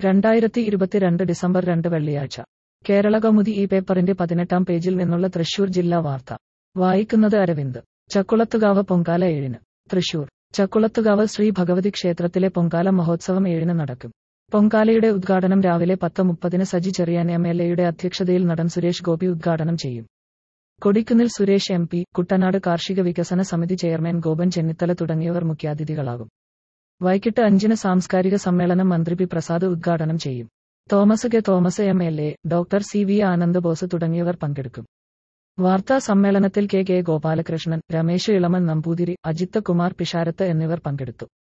രണ്ടായിരത്തി ഇരുപത്തിരണ്ട് ഡിസംബർ രണ്ട് വെള്ളിയാഴ്ച കേരള കൗമുദി ഈ പേപ്പറിന്റെ പതിനെട്ടാം പേജിൽ നിന്നുള്ള തൃശൂർ ജില്ലാ വാർത്ത വായിക്കുന്നത് അരവിന്ദ് ചക്കുളത്തുകാവ് പൊങ്കാല ഏഴിന് തൃശൂർ ചക്കുളത്തുകാവ് ശ്രീ ഭഗവതി ക്ഷേത്രത്തിലെ പൊങ്കാല മഹോത്സവം ഏഴിന് നടക്കും പൊങ്കാലയുടെ ഉദ്ഘാടനം രാവിലെ പത്ത് മുപ്പതിന് സജി ചെറിയാൻ എം എൽ എയുടെ അധ്യക്ഷതയിൽ നടൻ സുരേഷ് ഗോപി ഉദ്ഘാടനം ചെയ്യും കൊടിക്കുന്നിൽ സുരേഷ് എം പി കുട്ടനാട് കാർഷിക വികസന സമിതി ചെയർമാൻ ഗോപൻ ചെന്നിത്തല തുടങ്ങിയവർ മുഖ്യാതിഥികളാകും വൈകിട്ട് അഞ്ചിന് സാംസ്കാരിക സമ്മേളനം മന്ത്രി പി പ്രസാദ് ഉദ്ഘാടനം ചെയ്യും Thomas K Thomas M L A doctor C V Ananda Bose തുടങ്ങിയവർ പങ്കെടുക്കും വാർത്താ സമ്മേളനത്തിൽ കെ കെ ഗോപാലകൃഷ്ണൻ രമേശ് ഇളമൻ നമ്പൂതിരി അജിത്ത് കുമാർ പിഷാരത്ത് എന്നിവർ പങ്കെടുത്തു